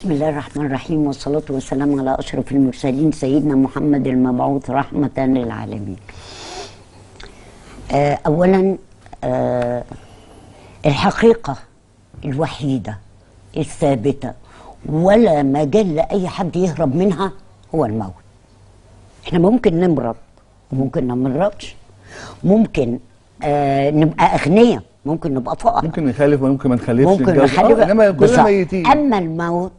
بسم الله الرحمن الرحيم والصلاة والسلام على أشرف المرسلين سيدنا محمد المبعوث رحمة للعالمين آه، أولا آه، الحقيقة الوحيدة الثابتة ولا مجال لأي حد يهرب منها هو الموت احنا ممكن نمرض وممكن ما نمرضش ممكن آه نبقى أغنياء ممكن نبقى فقراء ممكن نخالف وممكن ما نخالفش ممكن نتجوز. نخلي آه، انما كلنا بالظبط. ميتين اما الموت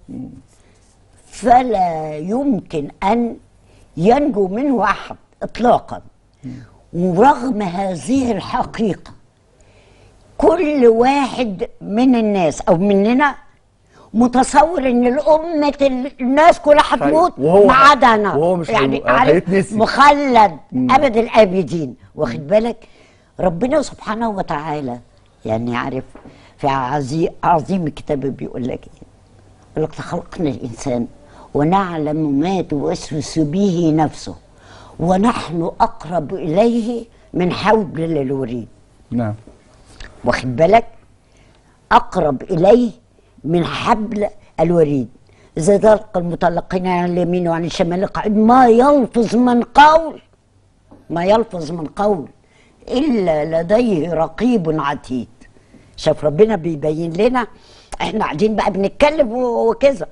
فلا يمكن ان ينجو منه احد اطلاقا ورغم هذه الحقيقه كل واحد من الناس او مننا متصور ان الأمة الناس كلها هتموت وهو- ما عدا انا وهو مش يعني هيموت. عارف هيتنسي. مخلد ابد الابدين واخد بالك ربنا سبحانه وتعالى يعني عارف في عظيم عظيم الكتاب بيقول لك ايه يقول لك خلقنا الانسان ونعلم ما توسوس به نفسه ونحن اقرب اليه من حبل الوريد نعم واخد بالك اقرب اليه من حبل الوريد اذا ذلك المطلقين عن اليمين وعن الشمال قاعد ما يلفظ من قول ما يلفظ من قول الا لديه رقيب عتيد شوف ربنا بيبين لنا احنا قاعدين بقى بنتكلم و- وكذا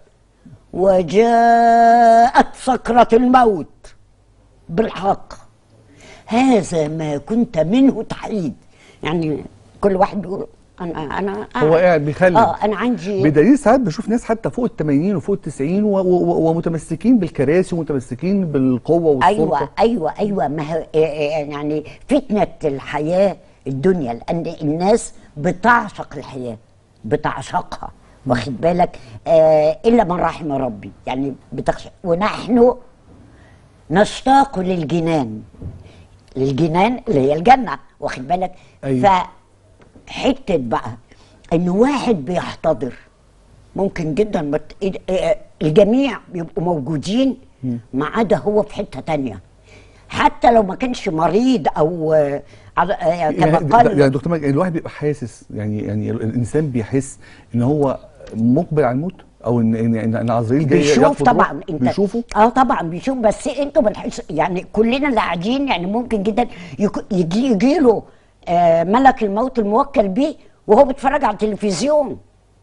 وجاءت سكرة الموت بالحق هذا ما كنت منه تحيد يعني كل واحد بيقول انا انا هو قاعد بيخلد. اه انا عندي بدليل ساعات بشوف ناس حتى فوق ال 80 وفوق ال 90 و- و- ومتمسكين بالكراسي ومتمسكين بالقوه والسلطه ايوه ايوه ايوه ما هو إيه إيه يعني فتنه الحياه الدنيا لان الناس بتعشق الحياه بتعشقها واخد بالك آه الا من رحم ربي يعني بتخشى ونحن نشتاق للجنان للجنان اللي هي الجنه واخد بالك أيوة. فحته بقى ان واحد بيحتضر ممكن جدا مت... إيه- الجميع بيبقوا موجودين ما عدا هو في حته تانية حتى لو ما كانش مريض او آه، على- آه، كما يعني قال يعني دكتور ماجد الواحد بيبقى حاسس يعني يعني الانسان بيحس ان هو مقبل على الموت او ان ان ان إن عزرائيل جاي بيشوف ياخد طبعا روح. انت بيشوفه اه طبعا بيشوف بس انتوا بنحس يعني كلنا اللي قاعدين يعني ممكن جدا يك- يجي يجي له آه ملك الموت الموكل بيه وهو بيتفرج على التلفزيون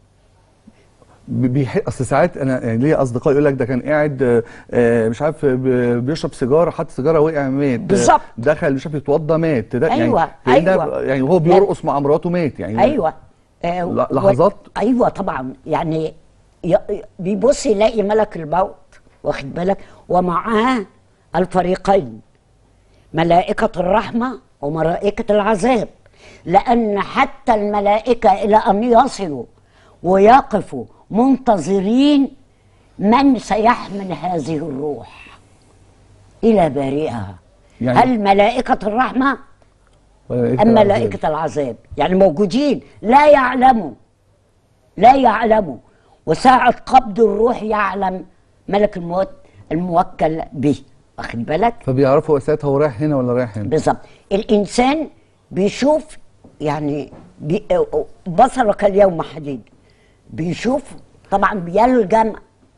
بي- بيح... اصل ساعات انا يعني ليا اصدقاء يقول لك ده كان قاعد آه، آه، مش عارف ب- بيشرب سيجاره حط سيجاره وقع مات آه، بالظبط. دخل مش عارف يتوضى مات ده أيوة، يعني كأنها- أيوة. يعني وهو بيرقص مع مراته مات يعني ايوه آه ل- لحظات؟ و... ايوه طبعا يعني ي... بيبص يلاقي ملك الموت واخد بالك ومعاه الفريقين ملائكة الرحمة وملائكة العذاب لأن حتى الملائكة إلى أن يصلوا ويقفوا منتظرين من سيحمل هذه الروح إلى بارئها يعني- هل ملائكة الرحمة ملائكة أم العذاب. ملائكة العذاب يعني موجودين لا يعلموا لا يعلموا وساعة قبض الروح يعلم ملك الموت الموكل به واخد بالك فبيعرفوا ساعتها هو رايح هنا ولا رايح هنا بالظبط الإنسان بيشوف يعني بي بصرك اليوم حديد بيشوف طبعا بيلجم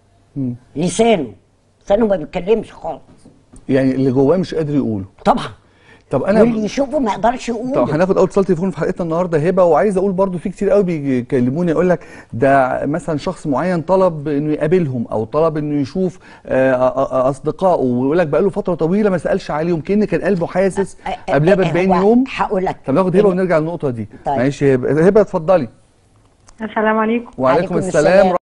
لسانه لسانه ما بيتكلمش خالص يعني اللي جواه مش قادر يقوله طبعا طب واللي انا يشوفه ما يقدرش طب يقوله هناخد اول اتصال تليفون في حلقتنا النهارده هبه وعايز اقول برضو في كتير قوي بيكلموني يقول لك ده مثلا شخص معين طلب انه يقابلهم او طلب انه يشوف آه، آه، آه، اصدقائه ويقول لك بقى له فتره طويله ما سالش عليهم كان كان قلبه حاسس قبلها ب 40 هو يوم هقول لك طب ناخد هبه ونرجع للنقطه دي طيب. معلش هبه هبه اتفضلي السلام عليكم وعليكم عليكم السلام السلام.